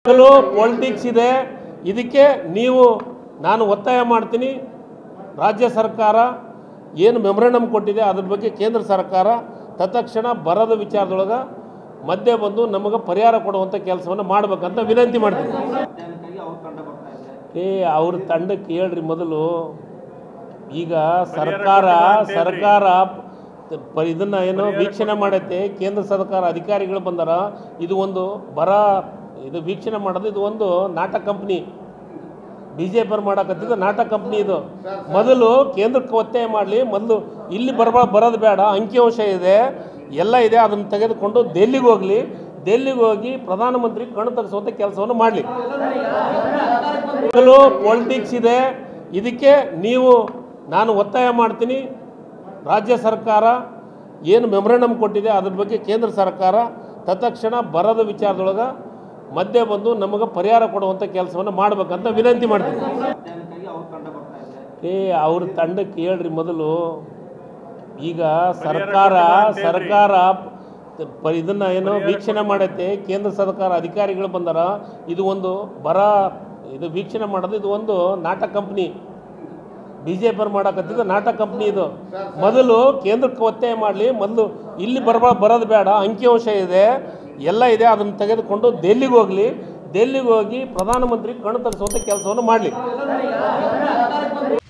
politics ಇದೆ ಇದಕ್ಕೆ ನೀವು ನಾನು ಒತ್ತಾಯ ಮಾಡ್ತೀನಿ ರಾಜ್ಯ ಸರ್ಕಾರ ಏನು ಮೆಮೊರಂಡಮ್ ಕೊಟ್ಟಿದೆ ಅದ್ರ ಬಗ್ಗೆ ಕೇಂದ್ರ ಸರ್ಕಾರ ತತ್ಕ್ಷಣ ಬರದ ವಿಚಾರದೊಳಗೆ ಮಧ್ಯೆ ಬಂದು ನಮಗೆ ಪರಿಹಾರ ಕೊಡುವಂಥ ಕೆಲಸವನ್ನು ಮಾಡ್ಬೇಕಂತ ವಿನಂತಿ ಮಾಡ್ತೀನಿ ಅಧ್ಯಯನಕ್ಕಾಗಿ ಅವ್ರ ತಂಡ ಬರ್ತಾ ಇದೆ ಏ ಅವ್ರ ತಂಡಕ್ಕೆ ಹೇಳ್ರಿ ಮೊದಲು ಈಗ ಸರ್ಕಾರ ಸರ್ಕಾರ ಪ- ಇದನ್ನ ಏನು ವೀಕ್ಷಣೆ ಮಾಡೈತೆ ಕೇಂದ್ರ ಸರ್ಕಾರ ಅಧಿಕಾರಿಗಳು ಬಂದಾರ ಇದು ಒಂದು ಬರ ಇದು ವೀಕ್ಷಣೆ ಮಾಡೋದು ಇದು ಒಂದು ನಾಟಕ ಕಂಪ್ನಿ ಬಿ ಜೆ ಪಿ ಮಾಡಕತ್ತಿದ್ದು ನಾಟಕ ಕಂಪ್ನಿ ಇದು ಮೊದಲು ಕೇಂದ್ರಕ್ಕೆ ಒತ್ತಾಯ ಮಾಡಲಿ ಮೊದಲು ಇಲ್ಲಿ ಬರಬ ಬರೋದು ಬೇಡ ಅಂಕಿಅಂಶ ಇದೆ ಎಲ್ಲ ಇದೆ ಅದನ್ನು ತೆಗೆದುಕೊಂಡು ದೆಲ್ಲಿಗೆ ಹೋಗಲಿ ದೆಲ್ಲಿಗೆ ಹೋಗಿ ಪ್ರಧಾನಮಂತ್ರಿ ಕಣ್ಣು ತೆಗೆಸುವಂಥ ಕೆಲಸವನ್ನು ಮಾಡಲಿ ಮೊದಲು ಪೊಲಿಟಿಕ್ಸ್ ಇದೆ ಇದಕ್ಕೆ ನೀವು ನಾನು ಒತ್ತಾಯ ಮಾಡ್ತೀನಿ ರಾಜ್ಯ ಸರ್ಕಾರ ಏನು ಮೆಮೊರಂಡಮ್ ಕೊಟ್ಟಿದೆ ಅದ್ರ ಬಗ್ಗೆ ಕೇಂದ್ರ ಸರ್ಕಾರ ತತ್ಕ್ಷಣ ಬರದ ವಿಚಾರದೊಳಗೆ ಮಧ್ಯೆ ಬಂದು ನಮಗೆ ಪರಿಹಾರ ಕೊಡುವಂಥ ಕೆಲಸವನ್ನು ಮಾಡ್ಬೇಕಂತ ವಿನಂತಿ ಮಾಡ್ತೀನಿ ಅಧ್ಯಯನಕ್ಕಾಗಿ ಅವ್ರ ತಂಡ ಬರ್ತಾ ಇದೆ ಏ ಅವ್ರ ತಂಡಕ್ಕೆ ಹೇಳ್ರಿ ಮೊದಲು ಈಗ ಸರ್ಕಾರ ಸರ್ಕಾರ ಪ- ಇದನ್ನ ಏನು ವೀಕ್ಷಣೆ ಮಾಡೈತೆ ಕೇಂದ್ರ ಸರ್ಕಾರ ಅಧಿಕಾರಿಗಳು ಬಂದಾರ ಇದು ಒಂದು ಬರ ಇದು ವೀಕ್ಷಣೆ ಮಾಡೋದು ಇದು ಒಂದು ನಾಟಕ ಕಂಪ್ನಿ ಬಿ ಜೆ ಪಿ ಮಾಡಕತ್ತಿದ್ದು ನಾಟಕ ಕಂಪ್ನಿ ಇದು ಮೊದಲು ಕೇಂದ್ರಕ್ಕೆ ಒತ್ತಾಯ ಮಾಡಲಿ ಮೊದಲು ಇಲ್ಲಿ ಬರಬ ಬರೋದು ಬೇಡ ಅಂಕಿಅಂಶ ಇದೆ ಎಲ್ಲ ಇದೆ ಅದನ್ನು ತೆಗೆದುಕೊಂಡು ದೆಲ್ಲಿಗೆ ಹೋಗಲಿ ದೆಲ್ಲಿಗೆ ಹೋಗಿ ಪ್ರಧಾನಮಂತ್ರಿ ಕಣ್ಣು ತೆಗೆಸುವಂಥ ಕೆಲಸವನ್ನು ಮಾಡಲಿ